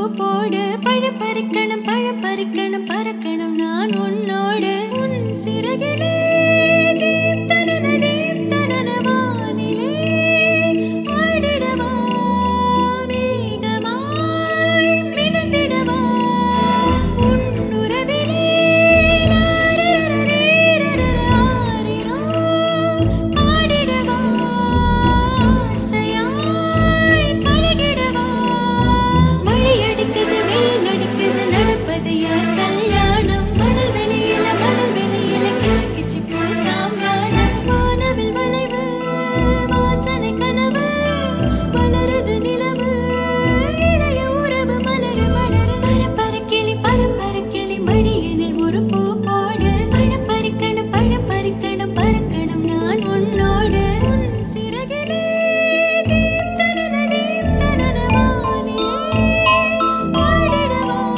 போடு பழம் பறிக்கணும் பழம் பறிக்கணும் பறக்கணும் நான் உன்னோடு உன் சிறகிலே தீம் தனன தீம் தனன வானிலே ஆடிடவா மேகமாய் மிதந்திடவா உன் உறவிலே ஆரிரோ பாடிடவா ஆசையாய் பழகிடவா மழை அடிக்குது வெயில் அடிக்குது நடப்பது யார் கல்யாணம் மணல் வெளியில மணல் வெளியில கிச்சு கிச்சு போதாம் வானம் வானவில் வளைவு வாசனை கனவு வளருது நிலவு இளைய உறவு மலரு மலரு பரப்பர கிளி பரப்பர கிளி மடியனில் ஒரு பூ போடு பழம் பறிக்கணும் பழம் பறிக்கணும் பறக்கணும் நான் உன்னோடு உன் சிறகிலே தீம் தனன தீம் தனன வானிலே ஆடிடவா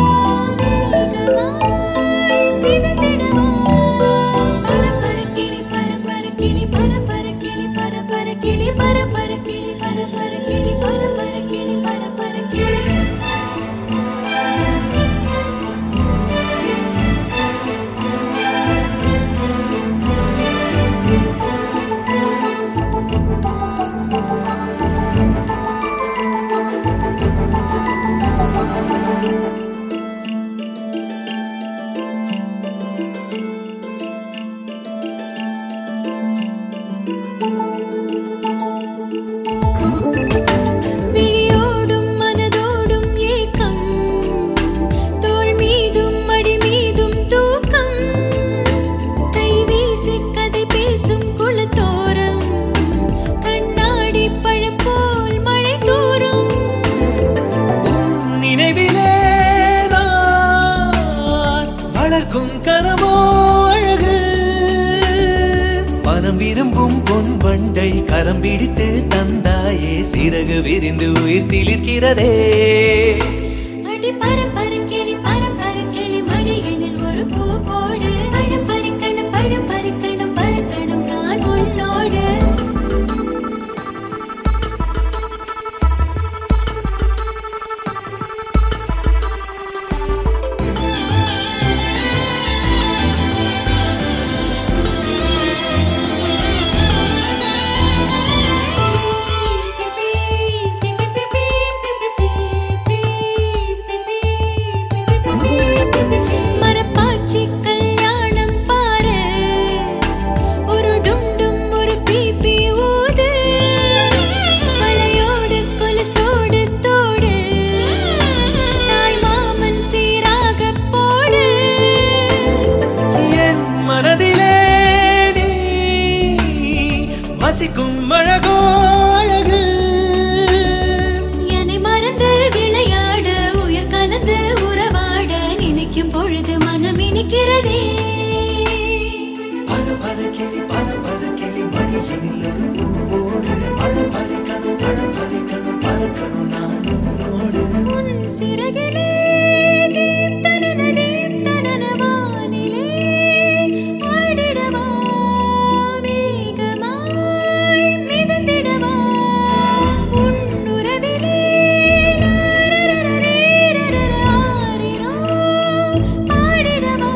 மேகமாய் மிதந்திடவா பரப்பர கிளி பரப்பர கிளி பரப்பர கிளி பரப்பர கிளி பரப்பர கிளி பரப்பர கிளி பரப்பர கிளி பரப்பர கிளி விழியோடும் மனதோடும் ஏக்கம் தோள் மீதும் மடி மீதும் தூக்கம் கை வீசி கதை பேசும் குளத்தோரம் கண்ணாடி பழம் போல் மழை தூரும் நினைவிலே நான் வளர்க்கும் கனவோ அழகு மனம் விரும்பும் பொன் வண்டை கரம் பிடித்து தந்தாயே சிறகு விரிந்து உயிர் சிலிர்க்கிறதே அடி பரப்பர கிளி பரப்பர கிளி மடியனில் ஒரு பூ போடு பழம் பறிக்கணும் பழம் பறிக்கணும் பறக்கணும் நான் உன்னோடு மரப்பாச்சி கல்யாணம் பாரு ஒரு டும் ஒரு பீப்பி ஊது வளையோடு கொலுசோடு தோடு தாய் மாமன் சீராக போடு என் மனதிலே நீ வசிக்கும் அழகோ அழகு என்னை மறந்து விளையாட உயிர் கலந்து உறவாட நினைக்கும் பொழுது மனம் இனிக்கிறதே பர பர கிளி பர பர கிளி மடியனில் ஒரு பூ போடு பழம் பறிக்கணும் பழம் பறிக்கணும் பறக்கணும் நான் உன்னோடு உன் சிறகிலே தீம் தனன தீம் தனன வானிலே ஆடிடவா மேகமாய் மிதந்திடவா உன் உறவிலே ஆரிரோ பாடிடவா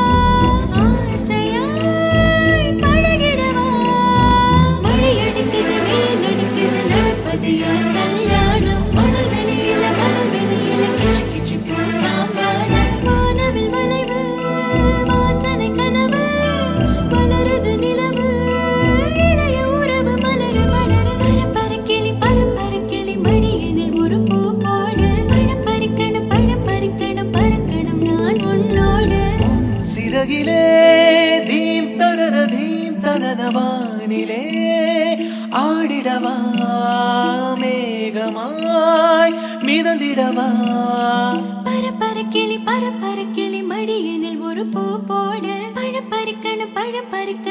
ஆசையாய் பழகிடவா மழை அடிக்குது வெயில் அடிக்குது நடப்பது யார் கல்யாணம் மணல் வெளியில மணல் வெளியில கிச்சு கிச்சு போதாம் வானம் வானவில் வளைவு வாசனை கனவு வளருது நிலவு இளைய உறவு மலரு மலரு பரப்பர கிளி பரப்பர கிளி மடியனில் ஒரு பூ போடு பழம் பறிக்கணும் பழம் பறிக்கணும் பறக்கணும் நான் உன்னோடு சிறகிலே தீம் தனன தீம் தனன வானிலே ஆடிடவா மேகமாய் மிதந்திடவா பரப்பர கிளி பரப்பர கிளி மடியனில் ஒரு பூ போடு பழம் பறிக்கணும் பழம் பறிக்கணும்